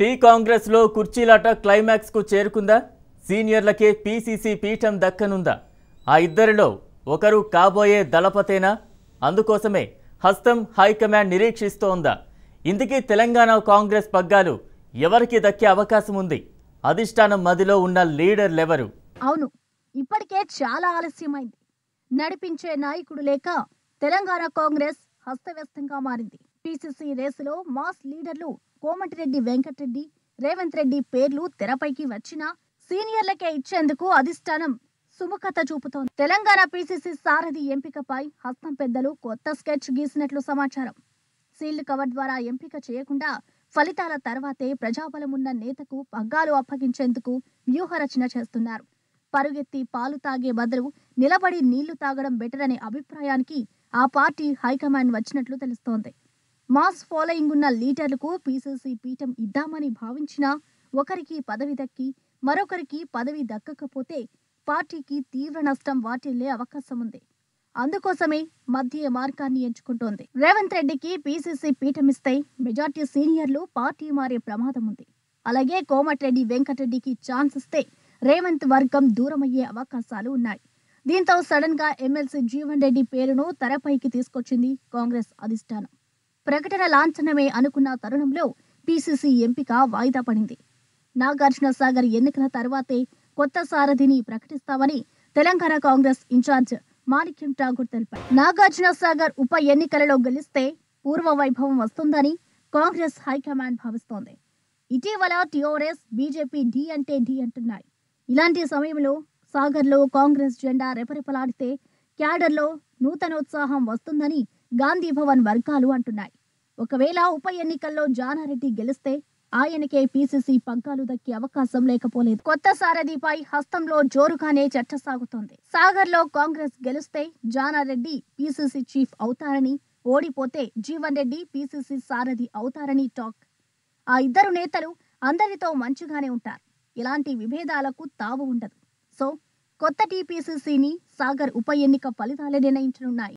tea Congress లో కుర్చీలాట climax కు చేరుకుందా సీనియర్లకే PCC పీఠం దక్కనుందా ఆ ఇద్దరిలో ఒకరు కాబోయే దళపతేనా అందుకోసమే హస్తం హైకమాండ్ నిరీక్షిస్తోందా ఇందుకీ తెలంగాణ కాంగ్రెస్ పగ్గాలు ఎవరికి దక్కే అవకాశం ఉంది అధిష్టానం మదిలో ఉన్న లీడర్లెవరు అవును ఇప్పటికే చాలా ఆలస్యమైంది నడిపించే నాయకుడు లేక తెలంగాణ కాంగ్రెస్ హస్తవ్యస్తంగా మారింది పిసిసి రేసులో మాస్ లీడర్లు కోమటిరెడ్డి వెంకటరెడ్డి రేవంత్ రెడ్డి పేర్లు తెరపైకి వచ్చినా సీనియర్లకే ఇచ్చేందుకు అధిష్టానం సుముఖత చూపుతోంది తెలంగాణ పిసిసి సారథి ఎంపికపై హస్తం పెద్దలు కొత్త స్కెచ్ గీసినట్లు సమాచారం సీల్డ్ కవర్ ద్వారా ఎంపిక చేయకుండా ఫలితాల తర్వాతే ప్రజాబలం ఉన్న నేతకు పగ్గాలు అప్పగించేందుకు వ్యూహరచన చేస్తున్నారు పరుగెత్తి పాలు తాగే బదులు నిలబడి నీళ్లు తాగడం బెటర్ అనే అభిప్రాయానికి ఆ పార్టీ హైకమాండ్ వచ్చినట్లు తెలుస్తోంది మాస్ ఫాలోయింగ్ ఉన్న లీడర్లకు పీసీసీ పీఠం ఇద్దామని భావించినా ఒకరికి పదవి దక్కి మరొకరికి పదవి దక్కకపోతే పార్టీకి తీవ్ర నష్టం వాటిల్లే అవకాశం ఉంది అందుకోసమే మధ్య మార్గాన్ని ఎంచుకుంటోంది రేవంత్ రెడ్డికి పీసీసీ పీఠం ఇస్తే మెజార్టీ సీనియర్లు పార్టీ మారే ప్రమాదం ఉంది అలాగే కోమటిరెడ్డి వెంకటరెడ్డికి ఛాన్స్ ఇస్తే రేవంత్ వర్గం దూరమయ్యే అవకాశాలు ఉన్నాయి దీంతో సడన్ గా ఎమ్మెల్సీ జీవన్ రెడ్డి పేరును తెరపైకి తీసుకొచ్చింది కాంగ్రెస్ అధిష్టానం ప్రకటన లాంఛనమే అనుకున్న తరుణంలో పీసీసీ ఎంపిక వాయిదా పడింది నాగార్జున సాగర్ ఎన్నికల తర్వాతే కొత్త సారథిని ప్రకటిస్తామని తెలంగాణ కాంగ్రెస్ ఇన్ఛార్జ్ మాణిక్యం ఠాగూర్ తెలిపారు నాగార్జున సాగర్ ఉప ఎన్నికలలో గెలిస్తే పూర్వ వైభవం వస్తుందని కాంగ్రెస్ హైకమాండ్ భావిస్తోంది ఇటీవల టీఆర్ఎస్ బీజేపీ ఢీ అంటే ఢీ అంటున్నాయి ఇలాంటి సమయంలో సాగర్లో కాంగ్రెస్ జెండా రెపరెపలాడితే క్యాడర్లో నూతనోత్సాహం వస్తుందని గాంధీ భవన్ వర్గాలు అంటున్నాయి ఒకవేళ ఉప ఎన్నికల్లో జానారెడ్డి గెలిస్తే ఆయనకే పీసీసీ పగ్గాలు దక్కే అవకాశం లేకపోలేదు కొత్త సారథిపై హస్తంలో జోరుగానే చర్చ సాగుతోంది సాగర్లో కాంగ్రెస్ గెలిస్తే జానారెడ్డి పీసీసీ చీఫ్ అవుతారని ఓడిపోతే జీవన్ రెడ్డి పీసీసీ సారథి అవుతారని టాక్ ఆ ఇద్దరు నేతలు అందరితో మంచిగానే ఉంటారు ఇలాంటి విభేదాలకు తావు ఉండదు సో కొత్త టీపీసీసీని సాగర్ ఉప ఎన్నిక ఫలితాలే నిర్ణయించనున్నాయి